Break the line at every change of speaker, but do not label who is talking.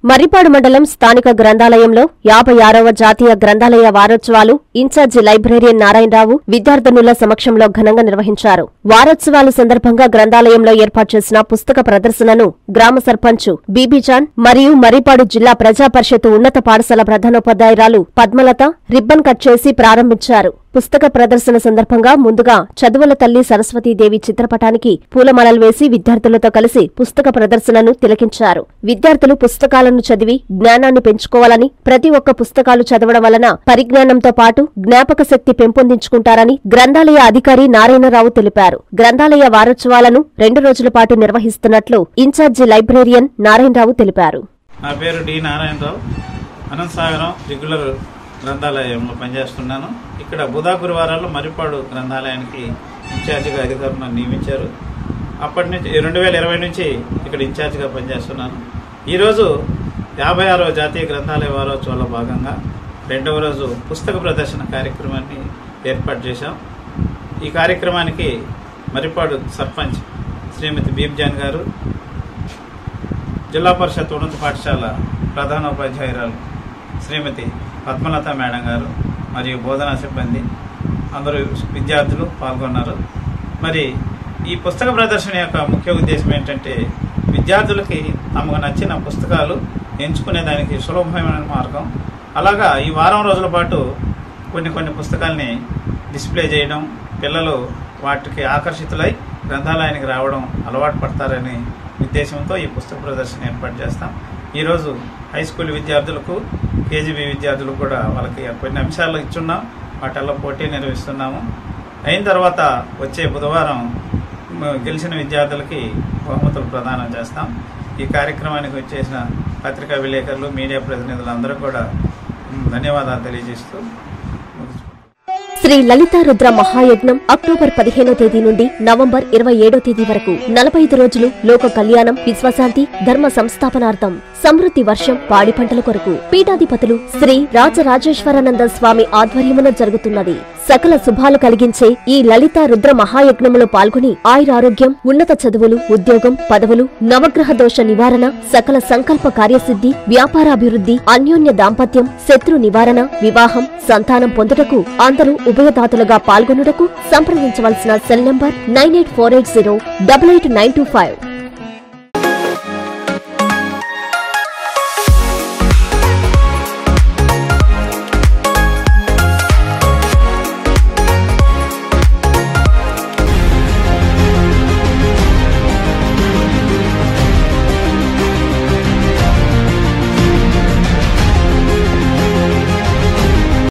మర్రిపాడు మండలం స్థానిక గ్రంథాలయంలో యాభై ఆరవ జాతీయ గ్రంథాలయ వారోత్సవాలు ఇన్ఛార్జి లైబ్రేరియన్ నారాయణరావు విద్యార్థినుల సమక్షంలో ఘనంగా నిర్వహించారు వారోత్సవాల సందర్భంగా గ్రంథాలయంలో ఏర్పాటు చేసిన పుస్తక ప్రదర్శనను గ్రామ సర్పంచ్ బీబీజాన్ మరియు మర్రిపాడు జిల్లా ప్రజా పరిషత్ ఉన్నత పాఠశాల ప్రధానోపాధ్యాయురాలు పద్మలత రిబ్బన్ కట్ చేసి ప్రారంభించారు పుస్తక ప్రదర్శన సందర్భంగా ముందుగా చదువుల తల్లి సరస్వతీదేవి చిత్రపటానికి పూలమాలలు వేసి విద్యార్థులతో కలిసి పుస్తక ప్రదర్శనను తిలకించారు విద్యార్థులు పుస్తకాలను చదివి జ్ఞానాన్ని పెంచుకోవాలని ప్రతి ఒక్క పుస్తకాలు చదవడం వలన పరిజ్ఞానంతో పాటు జ్ఞాపక శక్తి పెంపొందించుకుంటారని గ్రంథాలయ అధికారి నారాయణరావు తెలిపారు గ్రంథాలయ వారోత్సవాలను రెండు రోజుల పాటు నిర్వహిస్తున్నట్లు ఇన్ఛార్జి లైబ్రేరియన్ నారాయణరావు తెలిపారు
నా పేరు డి నారాయణరావు అనంతసాగరం రెగ్యులర్ గ్రంథాలయంలో పనిచేస్తున్నాను ఇక్కడ బుధా గురువారాల్లో మర్రిపాడు గ్రంథాలయానికి ఇన్ఛార్జిగా అధికారులు నన్ను నియమించారు అప్పటి నుంచి రెండు వేల ఇరవై నుంచి ఇక్కడ ఇన్ఛార్జిగా పనిచేస్తున్నాను ఈరోజు యాభై ఆరవ జాతీయ గ్రంథాలయ వారోత్సవాల్లో భాగంగా రెండవ రోజు పుస్తక ప్రదర్శన కార్యక్రమాన్ని ఏర్పాటు చేశాం ఈ కార్యక్రమానికి మర్రిపాడు సర్పంచ్ శ్రీమతి భీమ్జాన్ గారు జిల్లా పరిషత్ ఉన్నత పాఠశాల ప్రధానోపాధ్యాయురాలు శ్రీమతి పద్మలత మేడం గారు మరియు బోధనా సిబ్బంది అందరూ విద్యార్థులు పాల్గొన్నారు మరి ఈ పుస్తక ప్రదర్శన యొక్క ముఖ్య ఉద్దేశం ఏంటంటే విద్యార్థులకి తమకు నచ్చిన పుస్తకాలు ఎంచుకునే దానికి సులభమైన మార్గం అలాగా ఈ వారం రోజుల పాటు కొన్ని కొన్ని పుస్తకాల్ని డిస్ప్లే చేయడం పిల్లలు వాటికి ఆకర్షితులై గ్రంథాలయానికి రావడం అలవాటు పడతారని ఉద్దేశంతో ఈ పుస్తక ప్రదర్శన ఏర్పాటు చేస్తాం ఈరోజు హై స్కూల్ విద్యార్థులకు కేజీబీ విద్యార్థులకు కూడా వాళ్ళకి కొన్ని అంశాలు ఇచ్చున్నాం వాటిల్లో పోటీ నిర్వహిస్తున్నాము అయిన తర్వాత వచ్చే బుధవారం మ- గెలిచిన విద్యార్థులకి బహుమతులు ప్రదానం చేస్తాం ఈ కార్యక్రమానికి వచ్చేసిన పత్రికా విలేకరులు మీడియా ప్రతినిధులందరూ కూడా మ్, ధన్యవాదాలు తెలియజేస్తూ ముగించుకుంటున్నాను.
శ్రీ లలితా రుద్ర మహాయజ్ఞం అక్టోబర్ పదిహేనో తేదీ నుండి నవంబర్ ఇరవై ఏడో తేదీ వరకు నలభై ఐదు రోజులు లోక కళ్యాణం విశ్వశాంతి ధర్మ సంస్థాపనార్థం సమృద్ధి వర్షం పాడి పంటల కొరకు పీఠాధిపతులు శ్రీ రాజరాజేశ్వరానంద స్వామి ఆధ్వర్యమున జరుగుతున్నది సకల శుభాలు కలిగించే ఈ లలితా రుద్ర మహాయజ్ఞములో పాల్గొని ఆయురారోగ్యం ఉన్నత చదువులు ఉద్యోగం పదవులు నవగ్రహ దోష నివారణ సకల సంకల్ప కార్యసిద్ధి వ్యాపారాభివృద్ధి అన్యోన్య దాంపత్యం శత్రు నివారణ వివాహం సంతానం పొందుటకు అందరూ ఉభయదాతలుగా పాల్గొనుటకు సంప్రదించవలసిన cell number nine eight four eight zero double eight nine two five